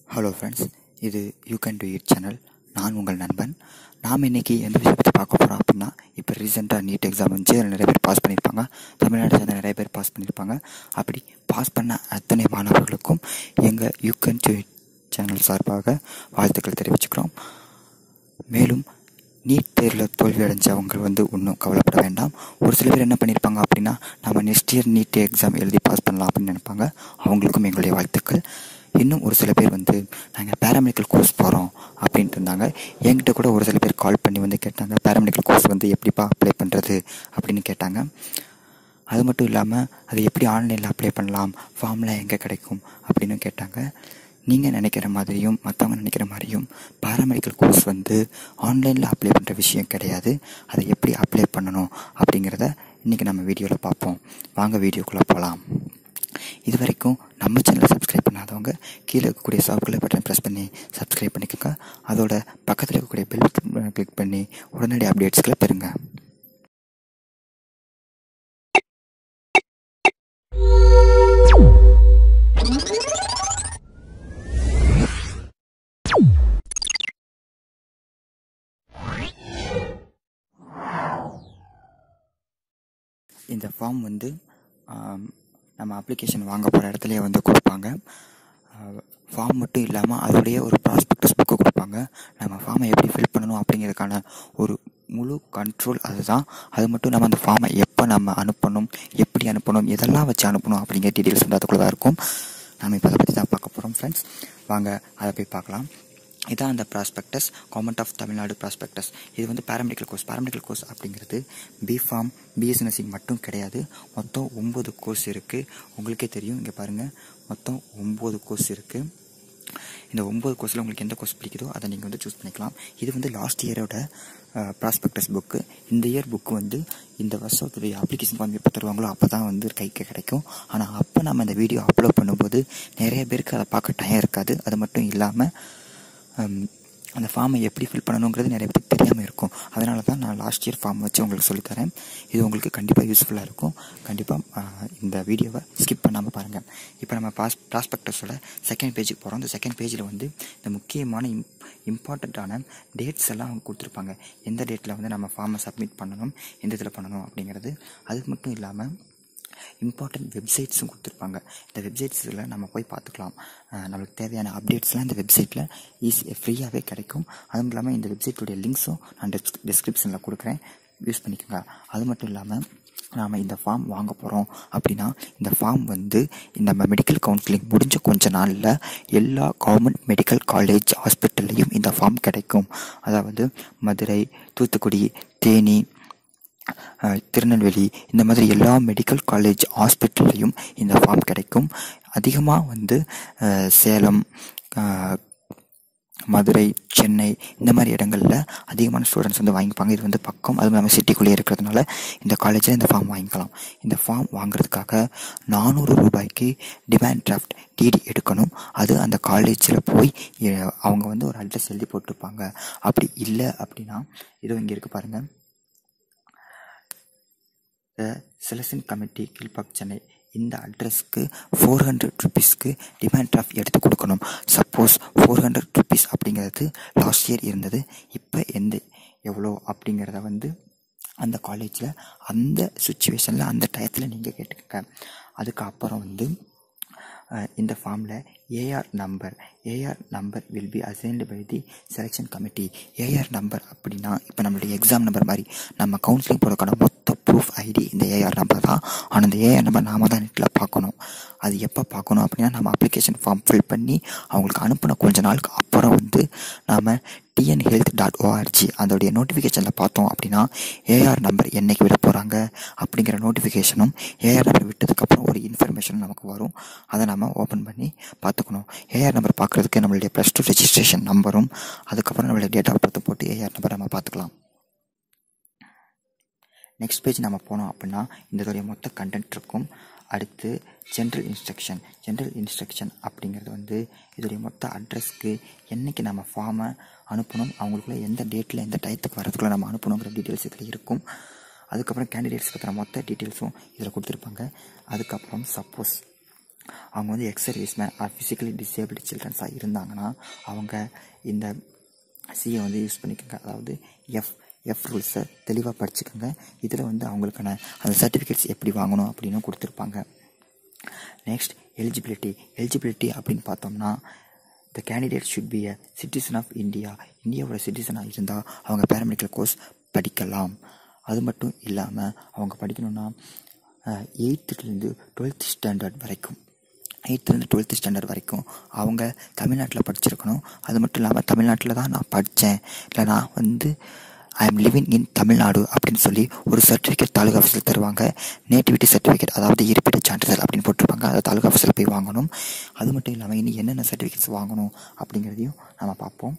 hello friends இது you can do it channel நான் உங்கள் நண்பன் நாம் இன்றைக்கி எந்த விஷயத்தை பற்றி பார்க்க போகிறோம் அப்படின்னா இப்போ ரீசெண்டாக நீட் எக்ஸாம் வந்துச்சு அதில் நிறைய பேர் பாஸ் பண்ணியிருப்பாங்க தமிழ்நாடு சேர்ந்த நிறைய பேர் பாஸ் பண்ணியிருப்பாங்க அப்படி பாஸ் பண்ண அத்தனை மாணவர்களுக்கும் எங்கள் you can do it channel சார்பாக வாழ்த்துக்கள் தெரிவிச்சுக்கிறோம் மேலும் நீட் தேர்வில் தோல்வி அடைஞ்சவங்க வந்து ஒன்றும் கவலைப்பட வேண்டாம் ஒரு சில பேர் என்ன பண்ணியிருப்பாங்க அப்படின்னா நம்ம நெக்ஸ்ட் இயர் நீட் எக்ஸாம் எழுதி பாஸ் பண்ணலாம் அப்படின்னு நினைப்பாங்க அவங்களுக்கும் எங்களுடைய வாழ்த்துக்கள் இன்னும் ஒரு சில பேர் வந்து நாங்கள் பேராமெடிக்கல் கோர்ஸ் போகிறோம் அப்படின்ட்டு இருந்தாங்க என்கிட்ட கூட ஒரு சில பேர் கால் பண்ணி வந்து கேட்டாங்க பேராமெடிக்கல் கோர்ஸ் வந்து எப்படிப்பா அப்ளை பண்ணுறது அப்படின்னு கேட்டாங்க அது மட்டும் இல்லாமல் அது எப்படி ஆன்லைனில் அப்ளை பண்ணலாம் ஃபார்ம்லாம் எங்கே கிடைக்கும் அப்படின்னு கேட்டாங்க நீங்கள் நினைக்கிற மாதிரியும் மற்றவங்க நினைக்கிற மாதிரியும் பாராமெடிக்கல் கோர்ஸ் வந்து ஆன்லைனில் அப்ளை பண்ணுற விஷயம் கிடையாது அதை எப்படி அப்ளை பண்ணணும் அப்படிங்கிறத இன்றைக்கி நம்ம வீடியோவில் பார்ப்போம் வாங்க வீடியோக்குள்ளே போகலாம் இது வரைக்கும் நம்ம சேனலை சப்ஸ்கிரைப் பண்ணாதவங்க கீழே இருக்கக்கூடிய சாப்பிட்ல பட்டன் ப்ரெஸ் பண்ணி சப்ஸ்கிரைப் பண்ணிக்கோங்க அதோட பக்கத்தில் இருக்கக்கூடிய பெல் கிளிக் பண்ணி உடனடி அப்டேட்ஸ்களை பெறுங்க இந்த ஃபார்ம் வந்து ஆம், நம்ம அப்ளிகேஷன் வாங்க போகிற இடத்துலையே வந்து கொடுப்பாங்க ஃபார்ம் மட்டும் இல்லாமல் அதோடைய ஒரு ப்ராஸ்பெக்டஸ் புக்கு கொடுப்பாங்க நம்ம ஃபார்மை எப்படி ஃபில் பண்ணணும் அப்படிங்கிறதுக்கான ஒரு முழு கண்ட்ரோல் அதுதான் அது மட்டும் இல்லாமல் அந்த ஃபார்மை எப்போ நம்ம அனுப்பணும் எப்படி அனுப்பணும் எதெல்லாம் வச்சு அனுப்பணும் அப்படிங்கிற டீட்டெயில்ஸ் வந்து அதுக்குள்ளே தான் இருக்கும் நம்ம இப்போ அதை பற்றி தான் பார்க்க போகிறோம் ஃப்ரெண்ட்ஸ் வாங்க அதை போய் பார்க்கலாம் இதான் அந்த prospectus government of Tamil Nadu prospectus இது வந்து பேராமெடிக்கல் கோர்ஸ் பேராமெடிக்கல் கோர்ஸ் அப்படிங்கிறது பிஃபார்ம் பிஎஸ் நர்சிங் மட்டும் கிடையாது மொத்தம் ஒம்பது கோர்ஸ் இருக்குது உங்களுக்கே தெரியும் இங்கே பாருங்கள் மொத்தம் ஒம்பது கோர்ஸ் இருக்குது இந்த ஒம்பது கோர்ஸில் உங்களுக்கு எந்த கோர்ஸ் பிடிக்குதோ அதை நீங்கள் வந்து சூஸ் பண்ணிக்கலாம் இது வந்து லாஸ்ட் இயரோட ப்ராஸ்பெக்டஸ் புக்கு இந்த இயர் புக்கு வந்து இந்த வருஷத்துடைய அப்ளிகேஷன் ஃபார்ம் எப்போ தருவாங்களோ அப்போ தான் வந்து கைக்கு கிடைக்கும் ஆனால் அப்போ நம்ம இந்த வீடியோ அப்லோட் பண்ணும்போது நிறைய பேருக்கு அதை பார்க்க டைம் இருக்காது அது மட்டும் இல்லாமல் ஹம், அந்த ஃபார்மை எப்படி ஃபில் பண்ணணுங்கிறது நிறைய பேருக்கு தெரியாமல் இருக்கும் அதனால தான் நான் லாஸ்ட் இயர் ஃபார்ம் வச்சு உங்களுக்கு சொல்லித்தரேன் இது உங்களுக்கு கண்டிப்பாக யூஸ்ஃபுல்லாக இருக்கும் கண்டிப்பாக இந்த வீடியோவை ஸ்கிப் பண்ணாமல் பாருங்கள் இப்போ நம்ம பாஸ் ப்ராஸ்பெக்டஸோட செகண்ட் பேஜுக்கு போகிறோம் இந்த செகண்ட் பேஜில் வந்து இந்த முக்கியமான இம் இம்பார்ட்டண்ட்டான டேட்ஸ் எல்லாம் அவங்க கொடுத்துருப்பாங்க எந்த டேட்டில் வந்து நம்ம ஃபார்மை சப்மிட் பண்ணணும் எந்த இதில் பண்ணணும் அப்படிங்கிறது அது மட்டும் இல்லாமல் இம்பார்ட்டன்ட் வெப்சைட்ஸும் கொடுத்துருப்பாங்க இந்த வெப்சைட்ஸில் நம்ம போய் பார்த்துக்கலாம் அஹ் நம்மளுக்கு தேவையான அப்டேட்ஸ்லாம் இந்த வெப்சைட்டில் ஈஸி ஃப்ரீயாகவே கிடைக்கும் அதுவும் இல்லாமல் இந்த வெப்சைட்டுடைய லிங்க்ஸும் நான் டிஸ்க் டிஸ்கிரிப்ஷனில் கொடுக்குறேன் யூஸ் பண்ணிக்கோங்க அது மட்டும் இல்லாமல் நாம் இந்த ஃபார்ம் வாங்க போகிறோம் அப்படின்னா இந்த ஃபார்ம் வந்து நம்ம மெடிக்கல் கவுன்சிலிங் முடிஞ்ச கொஞ்ச நாளில் எல்லா கவர்மெண்ட் மெடிக்கல் காலேஜ் ஹாஸ்பிட்டல்லையும் இந்த ஃபார்ம் கிடைக்கும் அதாவது மதுரை தூத்துக்குடி தேனி அஹ், திருநெல்வேலி இந்த மாதிரி எல்லா மெடிக்கல் காலேஜ் ஹாஸ்பிட்டல்லையும் இந்த ஃபார்ம் கிடைக்கும் அதிகமாக வந்து அஹ், சேலம் அஹ், மதுரை சென்னை இந்த மாதிரி இடங்களில் அதிகமான ஸ்டூடெண்ட்ஸ் வந்து வாங்கிப்பாங்க இது வந்து பக்கம் அதுவும் நம்ம சிட்டிக்குள்ளேயே இருக்கிறதுனால இந்த காலேஜில் இந்த ஃபார்ம் வாங்கிக்கலாம் இந்த ஃபார்ம் வாங்குறதுக்காக நானூறு ரூபாய்க்கு டிமாண்ட் டிராஃப்ட் டிடி எடுக்கணும் அது அந்த காலேஜில் போய் எ- அவங்க வந்து ஒரு அட்ரஸ் எழுதி போட்டிருப்பாங்க அப்படி இல்லை அப்படின்னா இதோ இங்கே இருக்கு பாருங்கள் செலக்ஷன் கமிட்டி கீழ்பாக் சென்னை இந்த அட்ரஸ்க்கு ஃபோர் ஹண்ட்ரட் ருபீஸ்க்கு டிமாண்ட் டிராஃப்ட் எடுத்து கொடுக்கணும் சப்போஸ் ஃபோர் ஹண்ட்ரட் ருபீஸ் அப்படிங்கிறது லாஸ்ட் இயர் இருந்தது இப்போ எந்த எவ்வளோ அப்படிங்கிறத வந்து அந்த காலேஜில் அந்த சுச்சுவேஷனில் அந்த டயத்தில் நீங்கள் கேட்டுக்கங்க அதுக்கப்புறம் வந்து அஹ், இந்த ஃபார்மில் AR number AR number will be assigned by the selection committee AR number அப்படின்னா இப்போ நம்மளுடைய எக்ஸாம் நம்பர் மாதிரி நம்ம கவுன்சிலிங் போடுறதுக்கான மொத்த ப்ரூஃப் ஐடி இந்த ஏஆர் நம்பர் தான் ஆனால் இந்த ஏஆர் நம்பர் நாம தான் நெட்டில் பார்க்கணும் அது எப்போ பார்க்கணும் அப்படின்னா நம்ம அப்ளிகேஷன் ஃபார்ம் ஃபில் பண்ணி அவங்களுக்கு அனுப்பின கொஞ்ச நாளுக்கு அப்புறம் வந்து நாம் டிஎன் ஹெல்த் டாட் ஓஆர்ஜி அதோடைய நோட்டிஃபிகேஷனில் பார்த்தோம் அப்படின்னா ஏஆர் நம்பர் என்னைக்கு விட போகிறாங்க அப்படிங்கிற நோட்டிஃபிகேஷனும் ஏஆர் நம்பர் விட்டதுக்கப்புறம் ஒரு இன்ஃபர்மேஷன் நமக்கு வரும் அதை நம்ம ஓப்பன் பண்ணி பார்த்துக்கணும் ஏஆர் நம்பர் பார்க்குறதுக்கு நம்மளுடைய ப்ளஸ் டூ ரெஜிஸ்ட்ரேஷன் நம்பரும் அதுக்கப்புறம் நம்மளுடைய டேட் ஆஃப் பர்த் போட்டு ஏஆர் நம்பர் நம்ம பார்த்துக்கலாம் நெக்ஸ்ட் பேஜ் நம்ம போனோம் அப்படின்னா இதோடைய மொத்த கண்டென்ட் இருக்கும் அடுத்து ஜென்ரல் இன்ஸ்ட்ரக்ஷன் ஜென்ரல் இன்ஸ்ட்ரக்ஷன் அப்படிங்கிறது வந்து இதோடைய மொத்த அட்ரஸ்க்கு என்னைக்கு நம்ம ஃபார்மை அனுப்பணும் அவங்களுக்குள்ள எந்த டேட்டில் எந்த டயத்துக்கு வரதுக்குள்ள நம்ம அனுப்பணுங்கிற டீட்டெயில்ஸ் இதில் இருக்கும் அதுக்கப்புறம் கேண்டிடேட்ஸ் பற்றின மொத்த டீட்டெயில்ஸும் இதில் கொடுத்துருப்பாங்க அதுக்கப்புறம் சப்போஸ் அவங்க வந்து ex serviceman or physically disabled சில்ட்ரன்ஸாக இருந்தாங்கன்னா அவங்க இந்த சியை வந்து யூஸ் பண்ணிக்கோங்க அதாவது எஃப் எஃப் ரூல்ஸை தெளிவாக படிச்சுக்கோங்க இதில் வந்து அவங்களுக்கான அந்த சர்டிஃபிகேட்ஸ் எப்படி வாங்கணும் அப்படின்னு கொடுத்துருப்பாங்க நெக்ஸ்ட் எலிஜிபிலிட்டி எலிஜிபிலிட்டி அப்படின்னு பார்த்தோம்னா the candidate should be a citizen of India இந்தியாவோட சிட்டிசனாக இருந்தால் அவங்க பேராமெடிக்கல் கோர்ஸ் படிக்கலாம் அது மட்டும் இல்லாமல் அவங்க படிக்கணும்னா எயித்துலேருந்து டுவெல்த் ஸ்டாண்டர்ட் வரைக்கும் எயித்துலேருந்து டுவெல்த் ஸ்டாண்டர்ட் வரைக்கும் அவங்க தமிழ்நாட்டில் படிச்சிருக்கணும் அது மட்டும் இல்லாமல் தமிழ்நாட்டில் தான் நான் படித்தேன் இல்லை நான் வந்து I am living in Tamil Nadu அப்படின்னு சொல்லி ஒரு சர்டிஃபிகேட் தாலுகா ஆஃபீஸில் தருவாங்க நேட்டிவிட்டி சர்டிஃபிகேட் அதாவது இருப்பிட சான்றிதழ் அப்படின்னு போட்டிருப்பாங்க அதை தாலுகா ஆஃபீஸில் போய் வாங்கணும் அது மட்டும் இல்லாமல் இன்னும் என்னென்ன சர்டிஃபிகேட்ஸ் வாங்கணும் அப்படிங்கிறதையும் நம்ம பார்ப்போம்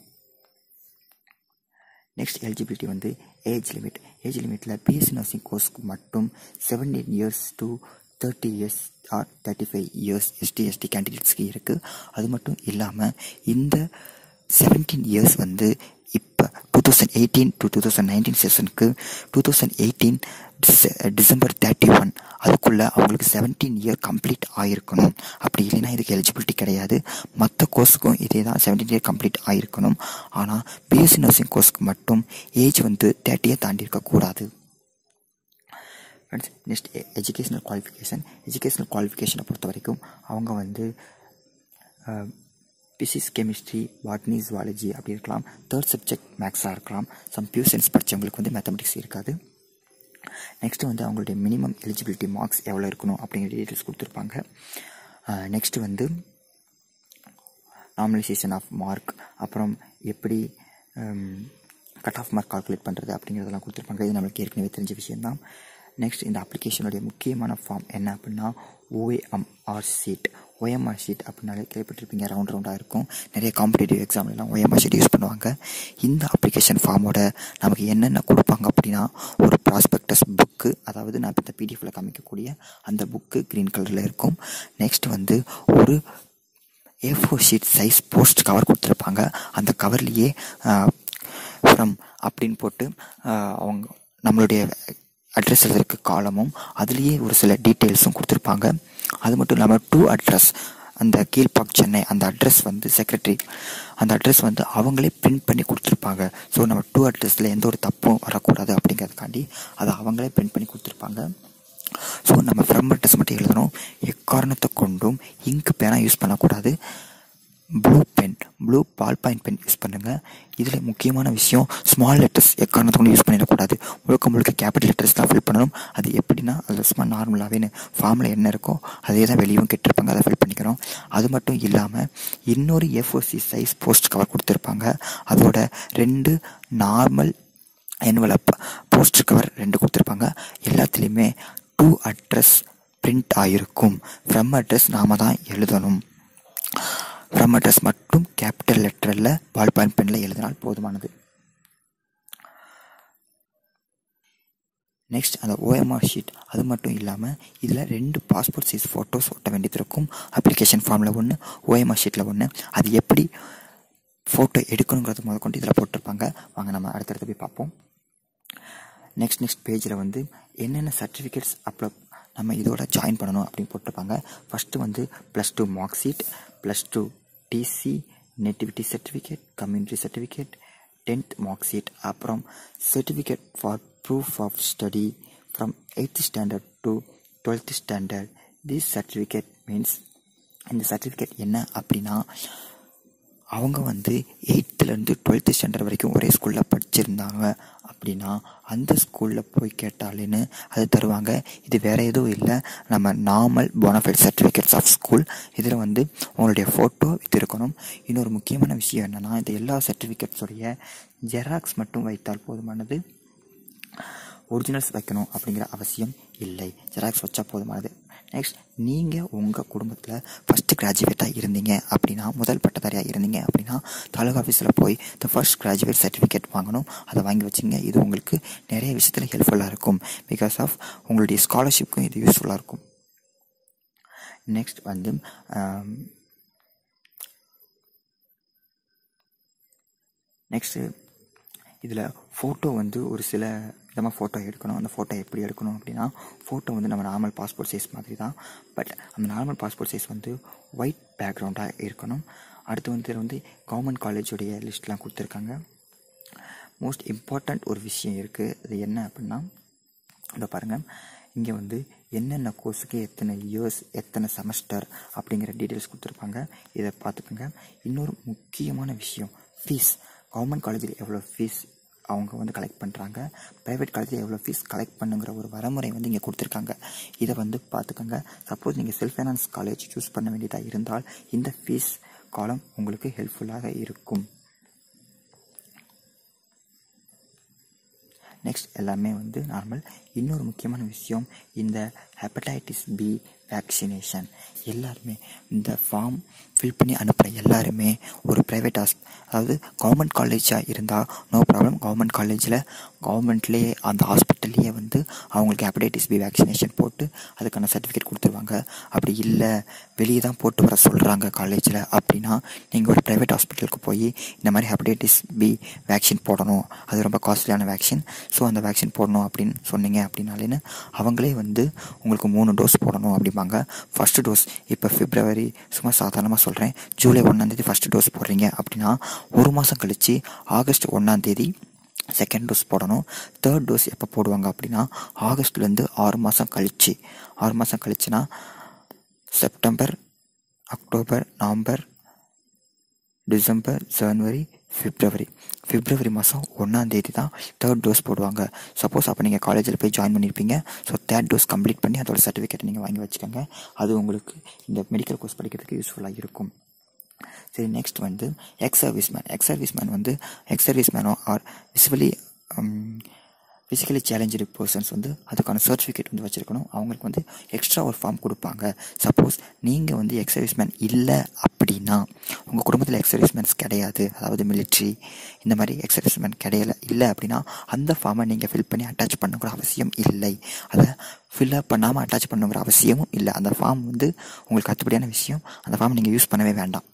நெக்ஸ்ட் எலிஜிபிலிட்டி வந்து ஏஜ் லிமிட் ஏஜ் லிமிட்டில் பிஎஸ்சி நர்சிங் கோர்ஸ்க்கு மட்டும் seventeen years to thirty years or thirty five years ST ST கேண்டிடேட்ஸ்க்கு இருக்குது அது மட்டும் இல்லாமல் இந்த செவன்டீன் இயர்ஸ் வந்து இப்போ two thousand eighteen to two thousand nineteen செஷனுக்கு two thousand eighteen December thirty one அதுக்குள்ளே அவங்களுக்கு செவன்டீன் இயர் கம்ப்ளீட் ஆகிருக்கணும் அப்படி இல்லைன்னா இதுக்கு எலிஜிபிலிட்டி கிடையாது மற்ற கோர்ஸுக்கும் இதே தான் செவன்டீன் இயர் கம்ப்ளீட் ஆகிருக்கணும் ஆனால் பிஎஸ்சி நர்சிங் கோர்ஸ்க்கு மட்டும் ஏஜ் வந்து தேர்ட்டியை தாண்டி இருக்கக்கூடாது friends next educational qualification educational குவாலிஃபிகேஷனை பொறுத்த வரைக்கும் அவங்க வந்து பிசிக்ஸ் கெமிஸ்ட்ரி பாட்னி ஜுவாலஜி அப்படி இருக்கலாம் தேர்ட் சப்ஜெக்ட் மேக்ஸாக இருக்கலாம் சம் பியூ சயின்ஸ் படித்தவங்களுக்கு வந்து மேத்தமெட்டிக்ஸ் இருக்காது நெக்ஸ்ட்டு வந்து அவங்களுடைய மினிமம் எலிஜிபிலிட்டி மார்க்ஸ் எவ்வளோ இருக்கணும் அப்படிங்கிற டீட்டெயில்ஸ் கொடுத்துருப்பாங்க நெக்ஸ்ட்டு வந்து நார்மலைசேஷன் ஆஃப் மார்க் அப்புறம் எப்படி கட் ஆஃப் மார்க் கால்குலேட் பண்ணுறது அப்படிங்கிறதெல்லாம் கொடுத்துருப்பாங்க இது நம்மளுக்கு ஏற்கனவே தெரிஞ்ச விஷயம்தான் நெக்ஸ்ட் இந்த அப்ளிகேஷனுடைய முக்கியமான ஃபார்ம் என்ன அப்படின்னா ஓஎம்ஆர் சீட் ஓஎம்ஆர் ஷீட் அப்படின்னாலே கேள்விப்பட்டிருப்பீங்க ரவுண்ட் ரவுண்டாக இருக்கும் நிறைய காம்படிட்டிவ் எக்ஸாம்லாம் ஓஎம்ஆர் ஷீட் யூஸ் பண்ணுவாங்க இந்த அப்ளிகேஷன் ஃபார்மோட நமக்கு என்னென்ன கொடுப்பாங்க அப்படின்னா ஒரு ப்ராஸ்பெக்டஸ் புக்கு அதாவது நான் இப்போ இந்த பிடிஎஃபில் காமிக்கக்கூடிய அந்த புக்கு க்ரீன் கலரில் இருக்கும் நெக்ஸ்ட் வந்து ஒரு A four sheet size post cover கொடுத்துருப்பாங்க அந்த கவர்லேயே ஃப்ரம் அப்படின்னு போட்டு அவங்க நம்மளுடைய அட்ரஸ் எழுதுறதுக்கு காலமும் அதுலேயே ஒரு சில டீட்டெயில்ஸும் கொடுத்துருப்பாங்க அது மட்டும் இல்லாமல் டூ அட்ரஸ் அந்த கீழ்பாக் சென்னை அந்த அட்ரஸ் வந்து செக்ரட்டரி அந்த அட்ரஸ் வந்து அவங்களே பிரிண்ட் பண்ணி கொடுத்துருப்பாங்க ஸோ நம்ம டூ அட்ரஸில் எந்த ஒரு தப்பும் வரக்கூடாது அப்படிங்கிறதுக்காண்டி அதை அவங்களே பிரிண்ட் பண்ணி கொடுத்துருப்பாங்க ஸோ நம்ம ஃப்ரம் அட்ரஸ் மட்டும் எழுதணும் எக்காரணத்தை கொண்டும் இங்கு பேனாக யூஸ் பண்ணக்கூடாது blue pen blue ball point pen use பண்ணுங்கள் இதில் முக்கியமான விஷயம் ஸ்மால் லெட்டர்ஸ் எக்காரணத்தை கொண்டு யூஸ் பண்ணிடக்கூடாது முழுக்க முழுக்க கேபிட்டல் லெட்டர்ஸ் தான் ஃபில் பண்ணணும் அது எப்படின்னா அது சும்மா நார்மலாகவே ஃபார்மில் என்ன இருக்கோ அதே தான் வெளியும் கெட்டிருப்பாங்க அதை ஃபில் பண்ணிக்கிறோம் அது மட்டும் இல்லாமல் இன்னொரு எஃப்ஓசி சைஸ் போஸ்ட் கவர் கொடுத்துருப்பாங்க அதோட ரெண்டு நார்மல் என்வலப் போஸ்டர் கவர் ரெண்டு கொடுத்துருப்பாங்க எல்லாத்துலேயுமே டூ அட்ரஸ் பிரிண்ட் ஆகிருக்கும் ஃப்ரம் அட்ரஸ் நாம தான் எழுதணும் ஃப்ரம் அட்ரஸ் மட்டும் கேபிட்டல் லெட்டரில் பால் பாயிண்ட் பெனில் எழுதினால் போதுமானது நெக்ஸ்ட் அந்த ஓஎம்ஆர் ஷீட் அது மட்டும் இல்லாமல் இதில் ரெண்டு பாஸ்போர்ட் சைஸ் ஃபோட்டோஸ் ஒட்ட வேண்டியது இருக்கும் அப்ளிகேஷன் ஃபார்மில் ஒன்று ஓஎம்ஆர் ஷீட்டில் ஒன்று அது எப்படி ஃபோட்டோ எடுக்கணுங்கிறது முதல் கொண்டு இதில் போட்டிருப்பாங்க வாங்க நம்ம அடுத்தடுத்து போய் பார்ப்போம் நெக்ஸ்ட் நெக்ஸ்ட் பேஜில் வந்து என்னென்ன சர்டிஃபிகேட்ஸ் அப்ளோ நம்ம இதோட ஜாயின் பண்ணணும் அப்படின்னு போட்டிருப்பாங்க ஃபஸ்ட்டு வந்து plus two mark sheet plus two TC nativity certificate community certificate tenth mark sheet அப்புறம் certificate for proof of study from eighth standard to twelfth standard this certificate means இந்த certificate என்ன அப்படின்னா அவங்க வந்து எயித்துலேருந்து டுவெல்த்து ஸ்டாண்டர்ட் வரைக்கும் ஒரே ஸ்கூலில் படிச்சிருந்தாங்க அப்படின்னா அந்த ஸ்கூலில் போய் கேட்டாலேன்னு அது தருவாங்க இது வேறு எதுவும் இல்லை நம்ம normal bonafide certificates of school இதில் வந்து உங்களுடைய ஃபோட்டோ இது இருக்கணும் இன்னொரு முக்கியமான விஷயம் என்னென்னா இந்த எல்லா சர்டிஃபிகேட்ஸோடைய ஜெராக்ஸ் மட்டும் வைத்தால் போதுமானது ஒரிஜினல்ஸ் வைக்கணும் அப்படிங்கிற அவசியம் இல்லை ஜெராக்ஸ் வச்சா போதுமானது நெக்ஸ்ட் நீங்கள் உங்கள் குடும்பத்தில் ஃபஸ்ட்டு கிராஜுவேட்டாக இருந்தீங்க அப்படின்னா முதல் பட்டதாரியாக இருந்தீங்க அப்படின்னா தாலுகா ஆஃபீஸில் போய் த ஃபர்ஸ்ட் கிராஜுவேட் சர்டிஃபிகேட் வாங்கணும் அதை வாங்கி வச்சுங்க இது உங்களுக்கு நிறைய விஷயத்தில் ஹெல்ப்ஃபுல்லாக இருக்கும் பிகாஸ் ஆஃப் உங்களுடைய ஸ்காலர்ஷிப்க்கும் இது யூஸ்ஃபுல்லாக இருக்கும் நெக்ஸ்ட் வந்து நெக்ஸ்ட்டு இதில் ஃபோட்டோ வந்து ஒரு சில இந்த மாதிரி ஃபோட்டோ எடுக்கணும் அந்த ஃபோட்டோ எப்படி எடுக்கணும் அப்படின்னா ஃபோட்டோ வந்து நம்ம நார்மல் பாஸ்போர்ட் சைஸ் மாதிரி தான் பட் அந்த நார்மல் பாஸ்போர்ட் சைஸ் வந்து ஒயிட் பேக்ரவுண்டாக இருக்கணும் அடுத்து வந்து இதுல வந்து கவர்மெண்ட் காலேஜுடைய லிஸ்ட்லாம் கொடுத்துருக்காங்க மோஸ்ட் இம்பார்ட்டண்ட் ஒரு விஷயம் இருக்குது அது என்ன அப்படின்னா இதை பாருங்கள் இங்கே வந்து என்னென்ன கோர்ஸுக்கு எத்தனை இயர்ஸ் எத்தனை செமஸ்டர் அப்படிங்கிற டீட்டெயில்ஸ் கொடுத்துருப்பாங்க இதை பார்த்துக்கோங்க இன்னொரு முக்கியமான விஷயம் ஃபீஸ் கவர்மெண்ட் காலேஜில் எவ்வளோ ஃபீஸ் அவங்க வந்து கலெக்ட் பண்ணுறாங்க ப்ரைவேட் காலேஜில் எவ்வளோ ஃபீஸ் கலெக்ட் பண்ணுங்கிற ஒரு வரமுறை வந்து இங்கே கொடுத்துருக்காங்க இதை வந்து பார்த்துக்கோங்க சப்போஸ் நீங்கள் செல்ஃப் ஃபைனான்ஸ் காலேஜ் சூஸ் பண்ண வேண்டியதாக இருந்தால் இந்த ஃபீஸ் காலம் உங்களுக்கு ஹெல்ப்ஃபுல்லாக இருக்கும் நெக்ஸ்ட் எல்லாமே வந்து நார்மல் இன்னொரு முக்கியமான விஷயம் இந்த ஹெப்படைட்டிஸ் பி வேக்சினேஷன் எல்லாருமே இந்த ஃபார்ம் ஃபில் பண்ணி அனுப்புகிற எல்லாருமே ஒரு ப்ரைவேட் ஹாஸ்ப் அதாவது கவர்மெண்ட் காலேஜாக இருந்தால் நோ ப்ராப்ளம் கவர்மெண்ட் காலேஜில் கவர்மெண்ட்லேயே அந்த ஹாஸ்பிட்டல்லையே வந்து அவங்களுக்கு ஹெப்படைட்டிஸ் பி வேக்சினேஷன் போட்டு அதுக்கான சர்டிஃபிகேட் கொடுத்துருவாங்க அப்படி இல்லை வெளியே தான் போட்டு வர சொல்கிறாங்க காலேஜில் அப்படின்னா நீங்கள் ஒரு ப்ரைவேட் ஹாஸ்பிட்டலுக்கு போய் இந்த மாதிரி ஹெப்படைட்டிஸ் பி வேக்சின் போடணும் அது ரொம்ப காஸ்ட்லியான வேக்சின் ஸோ அந்த வேக்சின் போடணும் அப்படின்னு சொன்னீங்க அப்படின்னாலேன்னு அவங்களே வந்து உங்களுக்கு மூணு டோஸ் போடணும் அப்படிம்பாங்க ஃபஸ்ட்டு டோஸ் இப்போ பிப்ரவரி சும்மா சாதாரணமாக சொல்கிறேன் ஜூலை ஒன்றாந்தேதி ஃபஸ்ட்டு டோஸ் போடுறீங்க அப்படின்னா ஒரு மாதம் கழித்து ஆகஸ்ட் ஒன்றாந்தேதி செகண்ட் டோஸ் போடணும் தேர்ட் டோஸ் எப்போ போடுவாங்க அப்படின்னா ஆகஸ்ட்லேருந்து ஆறு மாதம் கழிச்சு ஆறு மாதம் கழிச்சுனா September October November December January February February மாதம் ஒன்றாந்தேதி தான் தேர்ட் டோஸ் போடுவாங்க சப்போஸ் அப்போ நீங்கள் காலேஜில் போய் ஜாயின் பண்ணியிருப்பீங்க ஸோ தேர்ட் டோஸ் கம்ப்ளீட் பண்ணி அதோட சர்டிஃபிகேட் நீங்கள் வாங்கி வச்சுக்கோங்க அது உங்களுக்கு இந்த மெடிக்கல் கோர்ஸ் படிக்கிறதுக்கு யூஸ்ஃபுல்லாக இருக்கும் சரி நெக்ஸ்ட் வந்து X service man ex service man வந்து எக்ஸ் சர்வீஸ் மேனோ or visibly physically challenge persons வந்து அதுக்கான சர்டிஃபிகேட் வந்து வச்சுருக்கணும் அவங்களுக்கு வந்து எக்ஸ்ட்ரா ஒரு ஃபார்ம் கொடுப்பாங்க சப்போஸ் நீங்கள் வந்து எக்ஸ் சர்வீஸ் மேன் இல்லை அப்படின்னா உங்கள் குடும்பத்தில் எக்ஸ் சர்வீஸ் மேன்ஸ் கிடையாது அதாவது மிலிட்ரி இந்த மாதிரி எக்ஸ் சர்வீஸ் மேன் கிடையல இல்லை அப்படின்னா அந்த ஃபார்மை நீங்கள் ஃபில் பண்ணி அட்டாச் பண்ணுங்கிற அவசியம் இல்லை அதை ஃபில்அப் பண்ணாமல் அட்டாச் பண்ணுங்கிற அவசியமும் இல்லை அந்த ஃபார்ம் வந்து உங்களுக்கு கத்துப்படியான விஷயம் அந்த ஃபார்ம் நீங்கள் யூஸ் பண்ணவே வேண்டாம்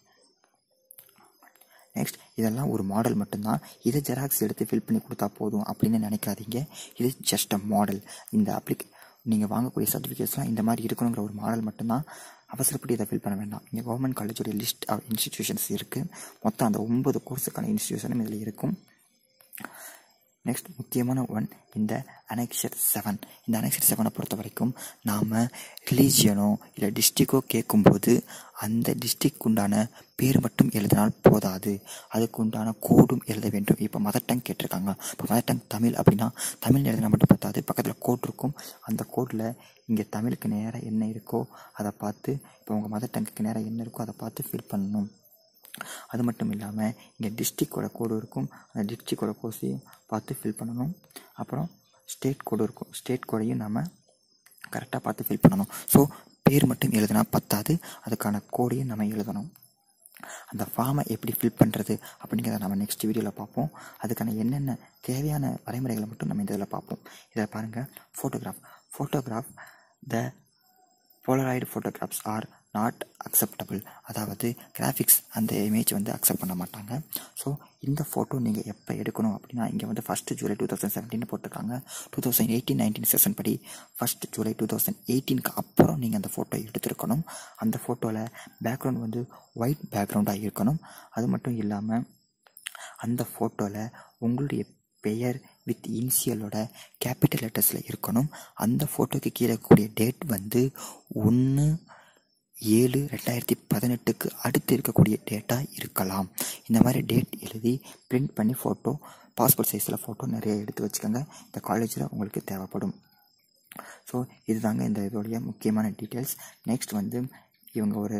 நெக்ஸ்ட் இதெல்லாம் ஒரு மாடல் மட்டும்தான் இதை ஜெராக்ஸ் எடுத்து ஃபில் பண்ணி கொடுத்தா போதும் அப்படின்னு நினைக்காதீங்க இது ஜஸ்ட் அ மாடல் இந்த அப்ளிக் நீங்கள் வாங்கக்கூடிய சர்டிஃபிகேட்ஸ்லாம் இந்த மாதிரி இருக்கணுங்கிற ஒரு மாடல் மட்டும்தான் அவசரப்பட்டு இதை ஃபில் பண்ண வேண்டாம் இங்கே கவர்மெண்ட் காலேஜோடைய லிஸ்ட் ஆஃப் இன்ஸ்டிடியூஷன்ஸ் இருக்குது மொத்தம் அந்த ஒன்பது கோர்ஸுக்கான இன்ஸ்டிடியூஷனும் இதில் இருக்கும் நெக்ஸ்ட் முக்கியமான ஒன் இந்த அனெக்ஷர் செவன் இந்த அனெக்ஷர் செவனை பொறுத்த வரைக்கும் நாம் ரிலீஜியனோ இல்லை டிஸ்ட்ரிக்கோ கேட்கும்போது அந்த டிஸ்ட்ரிக் உண்டான பேர் மட்டும் எழுதினால் போதாது அதுக்கு உண்டான கோடும் எழுத வேண்டும் இப்போ மதர் டங் கேட்டிருக்காங்க இப்போ மதர் டங் தமிழ் அப்படின்னா தமிழ் எழுதினா மட்டும் பத்தாது பக்கத்தில் கோட் இருக்கும் அந்த கோடில் இங்கே தமிழுக்கு நேராக என்ன இருக்கோ அதை பார்த்து இப்போ உங்கள் மதர் டங்குக்கு நேராக என்ன இருக்கோ அதை பார்த்து ஃபில் பண்ணணும் அது மட்டும் இல்லாமல் இங்கே டிஸ்ட்ரிக்டோட கோடு இருக்கும் அந்த டிஸ்ட்ரிக்டோட கோர்ஸையும் பார்த்து ஃபில் பண்ணணும் அப்புறம் ஸ்டேட் கோடு இருக்கும் ஸ்டேட் கோடையும் நம்ம கரெக்டாக பார்த்து ஃபில் பண்ணணும் ஸோ பேர் மட்டும் எழுதினா பத்தாது அதுக்கான கோடையும் நம்ம எழுதணும் அந்த ஃபார்மை எப்படி ஃபில் பண்ணுறது அப்படிங்கிறத நம்ம நெக்ஸ்ட் வீடியோவில் பார்ப்போம் அதுக்கான என்னென்ன தேவையான வரைமுறைகளை மட்டும் நம்ம இந்த இதில் பார்ப்போம் இதில் பாருங்கள் photograph photograph the polaroid photographs are not acceptable அதாவது கிராஃபிக்ஸ் அந்த இமேஜ் வந்து அக்செப்ட் பண்ண மாட்டாங்க ஸோ இந்த ஃபோட்டோ நீங்கள் எப்போ எடுக்கணும் அப்படின்னா இங்கே வந்து first July two thousand seventeen போட்டிருக்காங்க two thousand eighteen nineteen session படி ஃபஸ்ட் ஜூலை டூ தௌசண்ட் எயிட்டீனுக்கு அப்புறம் நீங்கள் அந்த ஃபோட்டோ எடுத்திருக்கணும் அந்த ஃபோட்டோவில் பேக்ரவுண்ட் வந்து ஒயிட் பேக்ரவுண்டாக இருக்கணும் அது மட்டும் இல்லாமல் அந்த ஃபோட்டோவில் உங்களுடைய பெயர் வித் இனிஷியலோட கேபிட்டல் லெட்டர்ஸில் இருக்கணும் அந்த ஃபோட்டோக்கு கீழே கூடிய டேட் வந்து ஒன்று ஏழு ரெண்டாயிரத்தி பதினெட்டுக்கு அடுத்து இருக்கக்கூடிய டேட்டாக இருக்கலாம் இந்த மாதிரி டேட் எழுதி பிரிண்ட் பண்ணி ஃபோட்டோ பாஸ்போர்ட் சைஸில் ஃபோட்டோ நிறைய எடுத்து வச்சுக்கோங்க இந்த காலேஜில் உங்களுக்கு தேவைப்படும் ஸோ இதுதாங்க இந்த இதோடைய முக்கியமான டீட்டெயில்ஸ் நெக்ஸ்ட் வந்து இவங்க ஒரு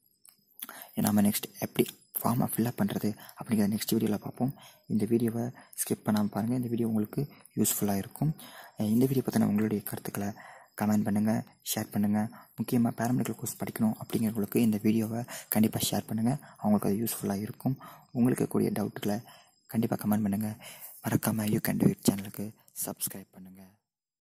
நம்ம நெக்ஸ்ட் எப்படி ஃபார்மை ஃபில்அப் பண்ணுறது அப்படிங்கிறத நெக்ஸ்ட் வீடியோவில் பார்ப்போம் இந்த வீடியோவை ஸ்கிப் பண்ணாமல் பாருங்கள் இந்த வீடியோ உங்களுக்கு யூஸ்ஃபுல்லாக இருக்கும் இந்த வீடியோ பற்றின உங்களுடைய கருத்துக்களை கமெண்ட் பண்ணுங்கள் ஷேர் பண்ணுங்கள் முக்கியமாக பேராமெடிக்கல் கோர்ஸ் படிக்கணும் அப்படிங்கிறவங்களுக்கு இந்த வீடியோவை கண்டிப்பாக ஷேர் பண்ணுங்கள் அவங்களுக்கு அது யூஸ்ஃபுல்லாக இருக்கும் உங்களுக்கு கூடிய டவுட்டுகளை கண்டிப்பாக கமெண்ட் பண்ணுங்கள் மறக்காமல் யூ கேன் டூ இட் சேனலுக்கு சப்ஸ்கிரைப் பண்ணுங்கள்